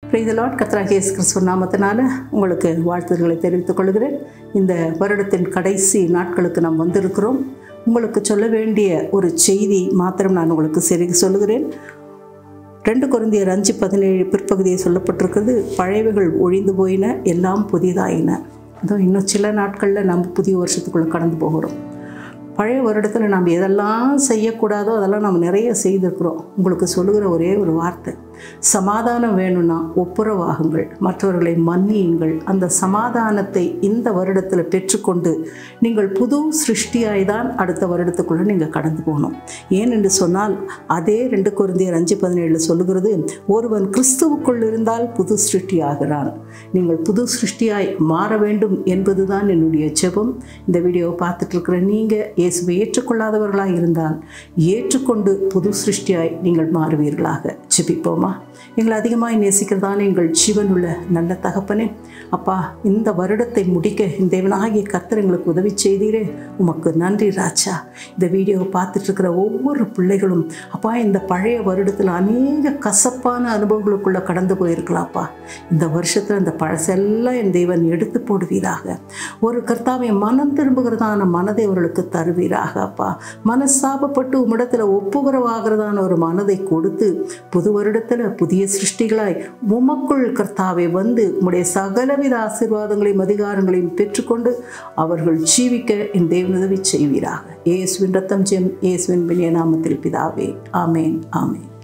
பிரைதலாட் கத்ராக இயேசு கிறிஸ்துவ நாமத்தினால உங்களுக்கு வாழ்த்துதல்களை தெரிவித்துக் கொள்கிறேன் இந்த வருடத்தின் கடைசி நாட்களுக்கு நாம் வந்திருக்கிறோம் உங்களுக்கு சொல்ல வேண்டிய ஒரு செய்தி மாத்திரம் நான் உங்களுக்கு சரி சொல்லுகிறேன் ரெண்டு குருந்தியர் அஞ்சு பதினேழு பிற்பகுதியை சொல்லப்பட்டிருக்கிறது பழையவைகள் ஒழிந்து போயின எல்லாம் புதிதாயின அதுவும் இன்னும் சில நாட்களில் நம்ம புதிய வருஷத்துக்குள்ளே கடந்து போகிறோம் பழைய வருடத்தில் நாம் எதெல்லாம் செய்யக்கூடாதோ அதெல்லாம் நம்ம நிறைய செய்திருக்கிறோம் உங்களுக்கு சொல்லுகிற ஒரே ஒரு வார்த்தை சமாதானம் வேணும்னா ஒப்புரவாகுங்கள் மற்றவர்களை மன்னியுங்கள் அந்த சமாதானத்தை இந்த வருடத்தில் பெற்றுக்கொண்டு நீங்கள் புது சிருஷ்டியாய் தான் அடுத்த வருடத்துக்குள்ளே நீங்கள் கடந்து போகணும் ஏன் என்று சொன்னால் அதே ரெண்டு குருந்தியர் அஞ்சு பதினேழில் சொல்லுகிறது ஒருவன் கிறிஸ்துவுக்குள் இருந்தால் புது சிருஷ்டியாகிறான் நீங்கள் புது சிருஷ்டியாய் மாற வேண்டும் என்பதுதான் என்னுடைய ஜெபம் இந்த வீடியோவை பார்த்துட்டு இருக்கிற நீங்கள் இயேசுவை ஏற்றுக்கொள்ளாதவர்களாக இருந்தால் ஏற்றுக்கொண்டு புது சிருஷ்டியாய் நீங்கள் மாறுவீர்களாக ஜெபிப்போமா எங்களை அதிகமாக நேசிக்கிறதான எங்கள் ஜீவனுள்ள நல்ல தகப்பனே அப்பா இந்த வருடத்தை முடிக்க இந்த தேவனாகிய கர்த்தர் எங்களுக்கு உதவி செய்தீரே உமக்கு நன்றி ராஜா இந்த வீடியோவை பார்த்துட்டு இருக்கிற ஒவ்வொரு பிள்ளைகளும் அப்பா இந்த பழைய வருடத்தில் அநேக கசப்பான அனுபவங்களுக்குள்ளே கடந்து போயிருக்கலாம்ப்பா இந்த வருஷத்தில் இந்த பழசெல்லாம் என் தேவன் எடுத்து போடுவீராக ஒரு கர்த்தாவை மனம் திரும்புகிறதான மனதை அவர்களுக்கு தருவீராக அப்பா மனசாபப்பட்டு உம்மிடத்தில் ஒப்புகிறவாகிறதான ஒரு மனதை கொடுத்து புது வருடத்தில் புதிய சிருஷ்டிகளாய் உமக்குள் கர்த்தாவை வந்து உம்முடைய சகலவித ஆசீர்வாதங்களையும் அதிகாரங்களையும் பெற்றுக்கொண்டு அவர்கள் ஜீவிக்க என் தேவனுதவி செய்வீராக இயேசுவின் ரத்தம் ஜெயம் இயேசுவின் பிணிய நாமத்தில் பிதாவே ஆமேன் ஆமேன்